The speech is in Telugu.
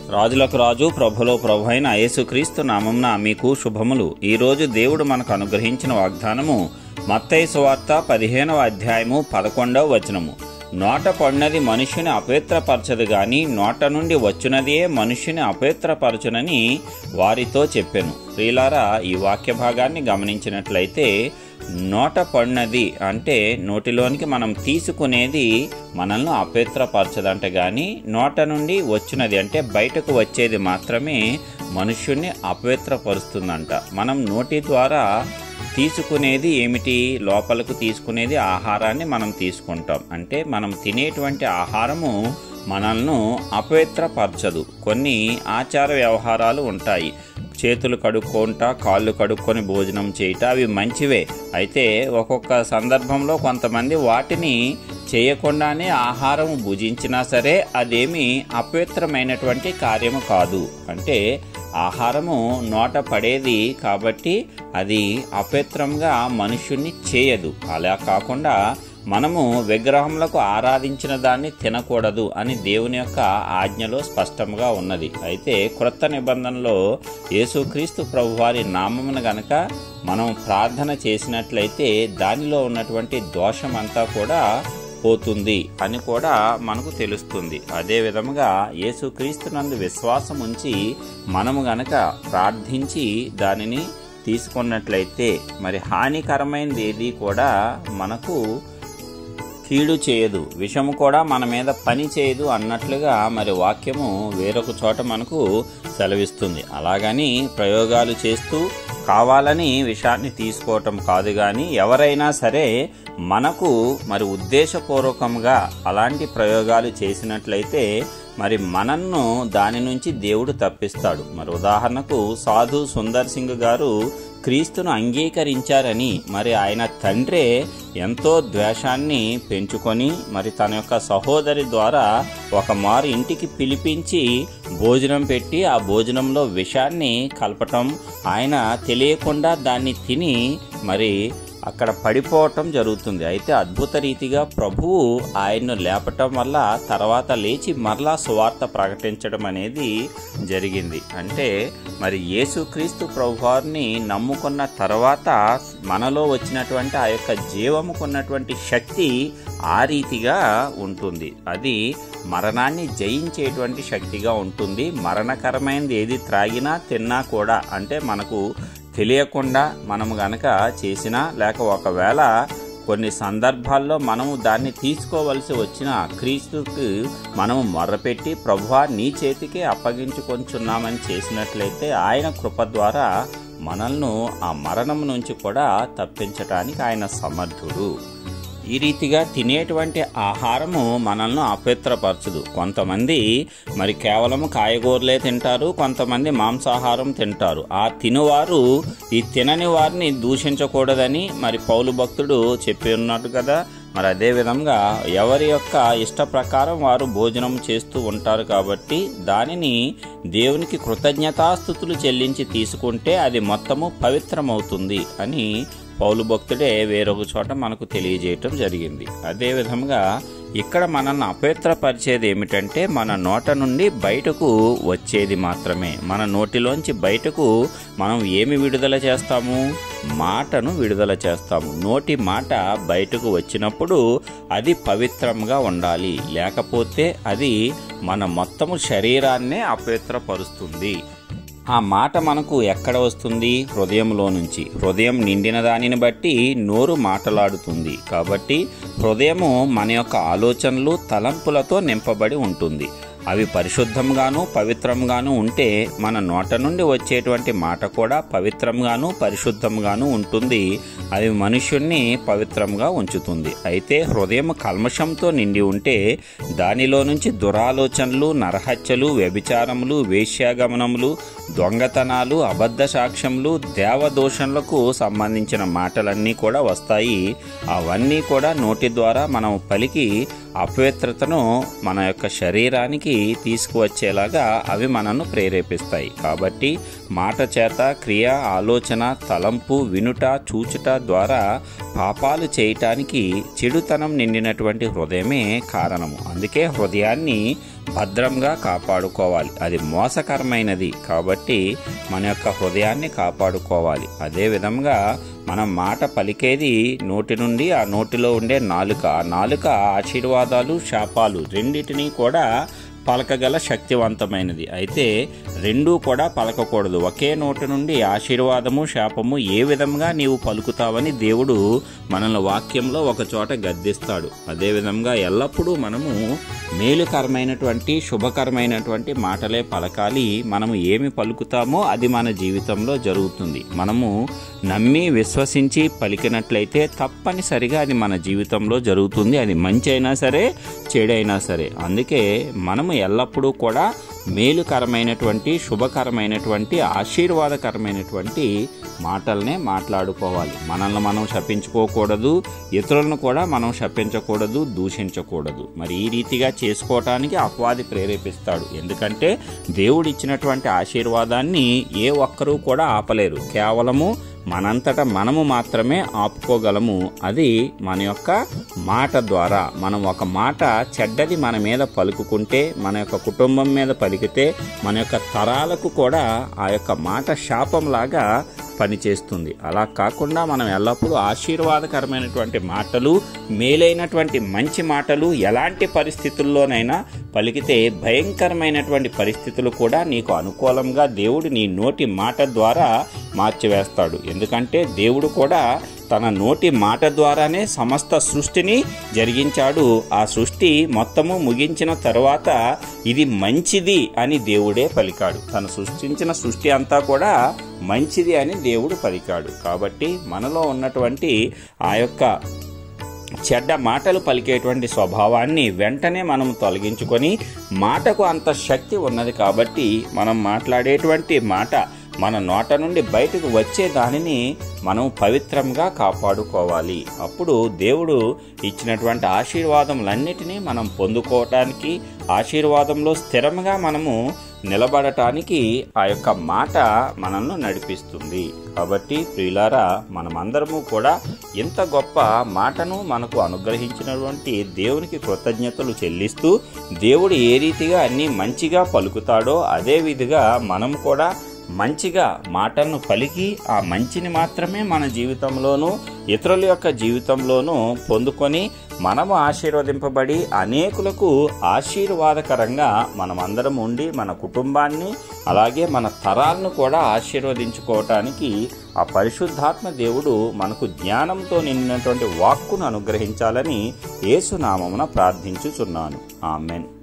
రాజులకు రాజు ప్రభులో ప్రభు అయిన యేసుక్రీస్తు నామంన మీకు శుభములు ఈరోజు దేవుడు మనకు అనుగ్రహించిన వాగ్దానము మత్తయి సువార్త పదిహేనవ అధ్యాయము పదకొండవ వచనము నోట పడినది మనుష్యుని అపవిత్రపరచదు గాని నోట నుండి వచ్చునదే మనుష్యుని అపవిత్రపరచునని వారితో చెప్పాను ప్రియులారా ఈ వాక్య భాగాన్ని గమనించినట్లయితే నోట పడినది అంటే నోటిలోనికి మనం తీసుకునేది మనల్ని అపవిత్రపరచదంట గాని నోట నుండి వచ్చినది అంటే బయటకు వచ్చేది మాత్రమే మనుష్యుణ్ణి అపవిత్రపరుస్తుందంట మనం నోటి ద్వారా తీసుకునేది ఏమిటి లోపలకు తీసుకునేది ఆహారాన్ని మనం తీసుకుంటాం అంటే మనం తినేటువంటి ఆహారము మనల్ని అపవిత్రపరచదు కొన్ని ఆచార వ్యవహారాలు ఉంటాయి చేతులు కడుక్కుంటా కాళ్ళు కడుక్కొని భోజనం చేయట అవి మంచివే అయితే ఒక్కొక్క సందర్భంలో కొంతమంది వాటిని చేయకుండానే ఆహారం భుజించినా సరే అదేమి అపవిత్రమైనటువంటి కార్యము కాదు అంటే ఆహారము నోట పడేది కాబట్టి అది అపవిత్రంగా మనుష్యుణ్ణి చేయదు అలా కాకుండా మనము విగ్రహములకు ఆరాధించిన దాన్ని తినకూడదు అని దేవుని యొక్క ఆజ్ఞలో స్పష్టంగా ఉన్నది అయితే క్రొత్త నిబంధనలో యేసుక్రీస్తు ప్రభువారి నామమున గనక మనం ప్రార్థన చేసినట్లయితే దానిలో ఉన్నటువంటి దోషమంతా కూడా పోతుంది అని కూడా మనకు తెలుస్తుంది అదే విధముగా యేసుక్రీస్తు నందు విశ్వాసం ఉంచి మనము గనక ప్రార్థించి దానిని తీసుకున్నట్లయితే మరి హానికరమైనది ఏది కూడా మనకు కీడు చేయదు విషము కూడా మన మీద పని చేయదు అన్నట్లుగా మరి వాక్యము వేరొక చోట మనకు సెలవిస్తుంది అలాగని ప్రయోగాలు చేస్తూ కావాలని విషాన్ని తీసుకోవటం కాదు కానీ ఎవరైనా సరే మనకు మరి ఉద్దేశపూర్వకంగా అలాంటి ప్రయోగాలు చేసినట్లయితే మరి మనన్ను దాని నుంచి దేవుడు తప్పిస్తాడు మరి ఉదాహరణకు సాధు సుందర్ సింగ్ గారు క్రీస్తును అంగీకరించారని మరి ఆయన తండ్రే ఎంతో ద్వేషాన్ని పెంచుకొని మరి తన యొక్క సహోదరి ద్వారా ఒక మారు ఇంటికి పిలిపించి భోజనం పెట్టి ఆ భోజనంలో విషాన్ని కలపటం ఆయన తెలియకుండా దాన్ని తిని మరి అక్కడ పడిపోవటం జరుగుతుంది అయితే అద్భుత రీతిగా ప్రభువు ఆయన్ను లేపటం వల్ల తర్వాత లేచి మరలా సువార్త ప్రకటించడం అనేది జరిగింది అంటే మరి యేసుక్రీస్తు ప్రభువారిని నమ్ముకున్న తర్వాత మనలో వచ్చినటువంటి ఆ యొక్క జీవముకున్నటువంటి శక్తి ఆ రీతిగా ఉంటుంది అది మరణాన్ని జయించేటువంటి శక్తిగా ఉంటుంది మరణకరమైనది ఏది త్రాగినా తిన్నా కూడా అంటే మనకు తెలియకుండా మనము గనక చేసినా లేక ఒకవేళ కొన్ని సందర్భాల్లో మనము దాన్ని తీసుకోవలసి వచ్చిన క్రీస్తుకి మనము మొర్రపెట్టి ప్రభువా నీ చేతికే అప్పగించుకొంచున్నామని చేసినట్లయితే ఆయన కృప ద్వారా మనల్ని ఆ మరణం నుంచి కూడా తప్పించటానికి ఆయన సమర్థుడు ఈ రీతిగా తినేటువంటి ఆహారము మనల్ని అపవిత్రపరచదు కొంతమంది మరి కేవలం కాయగూరలే తింటారు కొంతమంది మాంసాహారం తింటారు ఆ తినువారు ఈ తినని వారిని దూషించకూడదని మరి పౌలు భక్తుడు చెప్పి ఉన్నాడు కదా మరి అదే విధంగా ఎవరి యొక్క ఇష్ట ప్రకారం వారు భోజనం చేస్తూ ఉంటారు కాబట్టి దానిని దేవునికి కృతజ్ఞతాస్థుతులు చెల్లించి తీసుకుంటే అది మొత్తము పవిత్రమవుతుంది అని పౌలు భక్తుడే వేరొక చోట మనకు తెలియజేయటం జరిగింది అదే విధంగా ఇక్కడ మనల్ని అపవిత్రపరిచేది ఏమిటంటే మన నోట నుండి బయటకు వచ్చేది మాత్రమే మన నోటిలోంచి బయటకు మనం ఏమి విడుదల చేస్తాము మాటను విడుదల చేస్తాము నోటి మాట బయటకు వచ్చినప్పుడు అది పవిత్రంగా ఉండాలి లేకపోతే అది మన మొత్తము శరీరాన్నే అపవిత్రపరుస్తుంది ఆ మాట మనకు ఎక్కడ వస్తుంది హృదయంలో నుంచి హృదయం నిండిన దానిని బట్టి నోరు మాటలాడుతుంది కాబట్టి హృదయము మన యొక్క ఆలోచనలు తలంపులతో నింపబడి ఉంటుంది అవి పరిశుద్ధంగాను పవిత్రంగాను ఉంటే మన నోట నుండి వచ్చేటువంటి మాట కూడా పవిత్రంగాను పరిశుద్ధంగాను ఉంటుంది అది మనుష్యుణ్ణి పవిత్రంగా ఉంచుతుంది అయితే హృదయం కల్మషంతో నిండి ఉంటే దానిలో నుంచి దురాలోచనలు నరహత్యలు వ్యభిచారములు వేశ్యాగమనములు దొంగతనాలు అబద్ధ సాక్ష్యములు దేవదోషణలకు సంబంధించిన మాటలన్నీ కూడా వస్తాయి అవన్నీ కూడా నోటి ద్వారా మనం పలికి అపవిత్రతను మన యొక్క శరీరానికి తీసుకువచ్చేలాగా అవి మనను ప్రేరేపిస్తాయి కాబట్టి మాట చేత క్రియ ఆలోచన తలంపు వినుట చూచుట ద్వారా పాపాలు చేయటానికి చెడుతనం నిండినటువంటి హృదయమే కారణము అందుకే హృదయాన్ని భద్రంగా కాపాడుకోవాలి అది మోసకరమైనది కాబట్టి మన యొక్క హృదయాన్ని కాపాడుకోవాలి అదే విధంగా మనం మాట పలికేది నోటి నుండి ఆ నోటిలో ఉండే నాలుక ఆ నాలుక ఆశీర్వాదాలు శాపాలు రెండిటినీ కూడా పలకగల శక్తివంతమైనది అయితే రెండూ కూడా పలకకూడదు ఒకే నోటి నుండి ఆశీర్వాదము శాపము ఏ విధంగా నీవు పలుకుతావని దేవుడు మనల్ని వాక్యంలో ఒక చోట గద్దిస్తాడు అదే విధంగా ఎల్లప్పుడూ మనము మేలుకరమైనటువంటి శుభకరమైనటువంటి మాటలే పలకాలి మనము ఏమి పలుకుతామో అది మన జీవితంలో జరుగుతుంది మనము నమ్మి విశ్వసించి పలికినట్లయితే తప్పనిసరిగా అది మన జీవితంలో జరుగుతుంది అది మంచి అయినా సరే చెడైనా సరే అందుకే మనము ఎల్లప్పుడూ కూడా మేలుకరమైనటువంటి శుభకరమైనటువంటి ఆశీర్వాదకరమైనటువంటి మాటలనే మాట్లాడుకోవాలి మనల్ని మనం శపించుకోకూడదు ఇతరులను కూడా మనం శపించకూడదు దూషించకూడదు మరి ఈ రీతిగా చేసుకోవటానికి అపవాది ప్రేరేపిస్తాడు ఎందుకంటే దేవుడిచ్చినటువంటి ఆశీర్వాదాన్ని ఏ ఒక్కరూ కూడా ఆపలేరు కేవలము మనంతట మనము మాత్రమే ఆపుకోగలము అది మన యొక్క మాట ద్వారా మనం ఒక మాట చెడ్డది మన మీద పలుకుకుంటే మన యొక్క కుటుంబం మీద పలికితే మన యొక్క తరాలకు కూడా ఆ యొక్క మాట శాపంలాగా పనిచేస్తుంది అలా కాకుండా మనం ఎల్లప్పుడూ ఆశీర్వాదకరమైనటువంటి మాటలు మేలైనటువంటి మంచి మాటలు ఎలాంటి పరిస్థితుల్లోనైనా పలికితే భయంకరమైనటువంటి పరిస్థితులు కూడా నీకు అనుకూలంగా దేవుడు నీ నోటి మాట ద్వారా మార్చివేస్తాడు ఎందుకంటే దేవుడు కూడా తన నోటి మాట ద్వారానే సమస్త సృష్టిని జరిగించాడు ఆ సృష్టి మొత్తము ముగించిన తరువాత ఇది మంచిది అని దేవుడే పలికాడు తను సృష్టించిన సృష్టి అంతా కూడా మంచిది అని దేవుడు పలికాడు కాబట్టి మనలో ఉన్నటువంటి ఆ యొక్క చెడ్డ మాటలు పలికేటువంటి స్వభావాన్ని వెంటనే మనం తొలగించుకొని మాటకు అంత శక్తి ఉన్నది కాబట్టి మనం మాట్లాడేటువంటి మాట మన నోట నుండి బయటకు వచ్చే దానిని మనం పవిత్రంగా కాపాడుకోవాలి అప్పుడు దేవుడు ఇచ్చినటువంటి ఆశీర్వాదములన్నిటినీ మనం పొందుకోవటానికి ఆశీర్వాదంలో స్థిరంగా మనము నిలబడటానికి ఆ యొక్క మాట మనల్ని నడిపిస్తుంది కాబట్టి ప్రియులారా మనమందరము కూడా ఇంత గొప్ప మాటను మనకు అనుగ్రహించినటువంటి దేవునికి కృతజ్ఞతలు చెల్లిస్తూ దేవుడు ఏ రీతిగా అన్ని మంచిగా పలుకుతాడో అదే విధిగా మనం కూడా మంచిగా మాటలను పలికి ఆ మంచిని మాత్రమే మన జీవితంలోనూ ఇతరుల యొక్క జీవితంలోనూ పొందుకొని మనము ఆశీర్వదింపబడి అనేకులకు ఆశీర్వాదకరంగా మనమందరం ఉండి మన కుటుంబాన్ని అలాగే మన తరాలను కూడా ఆశీర్వదించుకోవటానికి ఆ పరిశుద్ధాత్మ దేవుడు మనకు జ్ఞానంతో నిండినటువంటి వాక్కును అనుగ్రహించాలని యేసునామమున ప్రార్థించుచున్నాను ఆమెన్